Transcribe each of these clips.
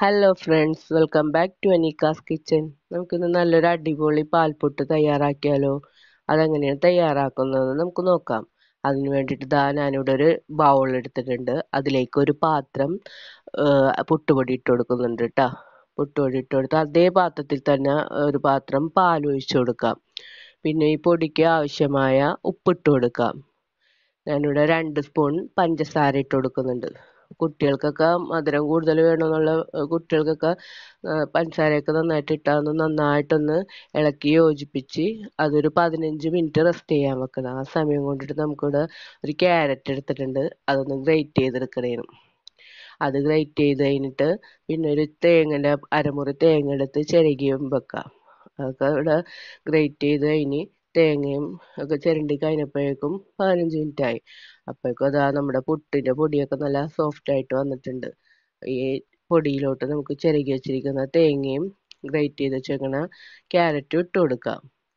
hello friends welcome back to Aneeka's kitchen നമുക്കിന്ന് നല്ലൊരു അടിപൊളി പാൽപ്പൊട്ട് തയ്യാറാക്കിയാലോ അതെങ്ങനെയാണ് തയ്യാറാക്കുന്നത് നമുക്ക് നോക്കാം അതിന് വേണ്ടിയിട്ട് ദാ ഞാനിവിടെ ഒരു ബൗൾ എടുത്തിട്ടുണ്ട് അതിലേക്ക് ഒരു പാത്രം പുട്ടുപൊടി ഇട്ട് കൊടുക്കുന്നുണ്ട് കേട്ടോ പുട്ടുപൊടി ഇട്ട് കൊടുത്ത് അതേ പാത്രത്തിൽ തന്നെ ഒരു പാത്രം പാൽ ഒഴിച്ചു കൊടുക്കാം പിന്നെ ഈ പൊടിക്ക് ആവശ്യമായ ഉപ്പിട്ട് കൊടുക്കാം ഞാനിവിടെ രണ്ട് സ്പൂൺ പഞ്ചസാര ഇട്ട് കൊടുക്കുന്നുണ്ട് കുട്ടികൾക്കൊക്കെ മധുരം കൂടുതൽ വേണമെന്നുള്ള കുട്ടികൾക്കൊക്കെ പഞ്ചസാരയൊക്കെ നന്നായിട്ട് ഇട്ടാൽ നന്നായിട്ടൊന്ന് ഇളക്കി യോജിപ്പിച്ച് അതൊരു പതിനഞ്ച് മിനിറ്റ് റെസ്റ്റ് ചെയ്യാൻ വെക്കണം ആ സമയം കൊണ്ടിട്ട് നമുക്കിവിടെ ഒരു ക്യാരറ്റ് എടുത്തിട്ടുണ്ട് അതൊന്ന് ഗ്രേറ്റ് ചെയ്തെടുക്കണം അത് ഗ്രേറ്റ് ചെയ്ത് കഴിഞ്ഞിട്ട് പിന്നെ ഒരു തേങ്ങൻ്റെ അരമുറി തേങ്ങ എടുത്ത് ചിരകിയും വെക്കാം അതൊക്കെ ഇവിടെ ഗ്രേറ്റ് ചെയ്ത് കഴിഞ്ഞ് തേങ്ങയും ഒക്കെ ചിരണ്ടി കഴിഞ്ഞപ്പോഴേക്കും പതിനഞ്ച് മിനിറ്റ് ആയി അപ്പോഴേക്കും അതാ നമ്മുടെ പുട്ടിൻ്റെ പൊടിയൊക്കെ നല്ല സോഫ്റ്റ് ആയിട്ട് വന്നിട്ടുണ്ട് ഈ പൊടിയിലോട്ട് നമുക്ക് ചിരകി വെച്ചിരിക്കുന്ന തേങ്ങയും ഗ്രേറ്റ് ചെയ്ത് വെച്ചേക്കണ ക്യാരറ്റും ഇട്ട് കൊടുക്കാം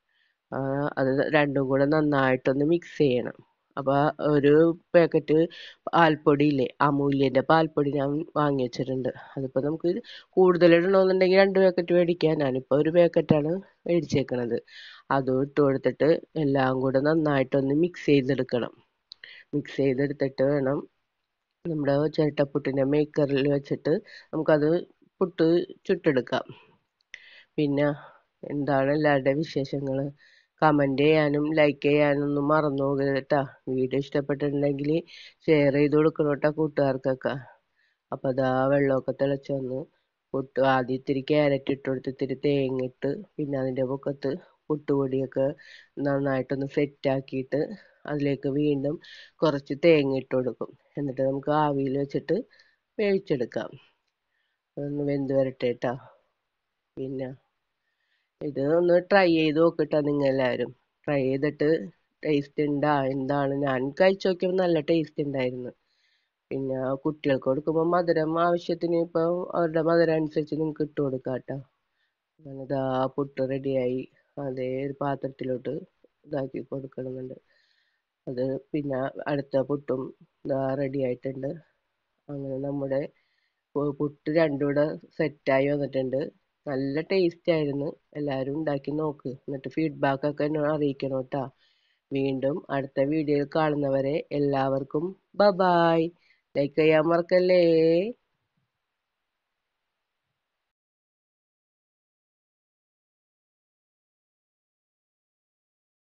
അത് രണ്ടും കൂടെ നന്നായിട്ടൊന്ന് മിക്സ് ചെയ്യണം അപ്പോൾ ഒരു പാക്കറ്റ് പാൽപ്പൊടി ഇല്ലേ അമൂല്യൻ്റെ പാൽപ്പൊടി ഞാൻ വാങ്ങി വെച്ചിട്ടുണ്ട് അതിപ്പോൾ നമുക്ക് കൂടുതൽ ഇടണമെന്നുണ്ടെങ്കിൽ രണ്ട് പാക്കറ്റ് മേടിക്കാം ഞാനിപ്പോൾ ഒരു പാക്കറ്റാണ് മേടിച്ചേക്കണത് അതും ഇട്ട് കൊടുത്തിട്ട് എല്ലാം കൂടെ നന്നായിട്ടൊന്ന് മിക്സ് ചെയ്തെടുക്കണം മിക്സ് ചെയ്തെടുത്തിട്ട് വേണം നമ്മുടെ ചിരട്ടപ്പുട്ടിൻ്റെ മേക്കറിൽ വെച്ചിട്ട് നമുക്കത് പുട്ട് ചുട്ടെടുക്കാം പിന്നെ എന്താണ് എല്ലാവരുടെയും വിശേഷങ്ങൾ കമൻറ്റ് ചെയ്യാനും ലൈക്ക് ചെയ്യാനൊന്നും മറന്നു പോകരുത് കേട്ടോ വീഡിയോ ഇഷ്ടപ്പെട്ടിട്ടുണ്ടെങ്കിൽ ഷെയർ ചെയ്ത് കൊടുക്കണം കേട്ടോ കൂട്ടുകാർക്കൊക്കെ അപ്പോൾ അതാ വെള്ളമൊക്കെ തിളച്ച് വന്ന് പുട്ട് ആദ്യം ഇത്തിരി ക്യാരറ്റ് ഇട്ട് കൊടുത്ത് ഇത്തിരി തേങ്ങ ഇട്ട് പിന്നെ അതിൻ്റെ പൊക്കത്ത് പുട്ടുപൊടിയൊക്കെ നന്നായിട്ടൊന്ന് സെറ്റാക്കിയിട്ട് അതിലേക്ക് വീണ്ടും കുറച്ച് തേങ്ങ ഇട്ട് കൊടുക്കും എന്നിട്ട് നമുക്ക് ആവിയിൽ വെച്ചിട്ട് വേവിച്ചെടുക്കാം ഒന്ന് വെന്ത് വരട്ടെ കേട്ടോ പിന്നെ ഇത് ഒന്ന് ട്രൈ ചെയ്ത് നോക്കട്ടോ നിങ്ങൾ എല്ലാവരും ട്രൈ ചെയ്തിട്ട് ടേസ്റ്റ് ഉണ്ടാ എന്താണ് ഞാൻ കഴിച്ചു നോക്കിയപ്പോൾ നല്ല ടേസ്റ്റ് ഉണ്ടായിരുന്നു പിന്നെ കുട്ടികൾക്ക് കൊടുക്കുമ്പോൾ മധുരം ആവശ്യത്തിന് ഇപ്പോൾ അവരുടെ മധുരം അനുസരിച്ച് നിങ്ങൾക്ക് ഇട്ട് കൊടുക്കാം കേട്ടോ അങ്ങനെ ഇതാ പുട്ട് റെഡിയായി അതേ ഒരു പാത്രത്തിലോട്ട് ഇതാക്കി കൊടുക്കണമെന്നുണ്ട് അത് പിന്നെ അടുത്ത പുട്ടും ഇതാ റെഡി ആയിട്ടുണ്ട് അങ്ങനെ നമ്മുടെ പുട്ട് രണ്ടും കൂടെ സെറ്റായി വന്നിട്ടുണ്ട് നല്ല ടേസ്റ്റ് ആയിരുന്നു എല്ലാവരും ഉണ്ടാക്കി നോക്ക് എന്നിട്ട് ഫീഡ്ബാക്ക് ഒക്കെ എന്നെ അറിയിക്കണം കേട്ടോ വീണ്ടും അടുത്ത വീഡിയോയിൽ കാണുന്നവരെ എല്ലാവർക്കും ബ ബായ് ലൈക്ക് ചെയ്യാൻ മറക്കല്ലേ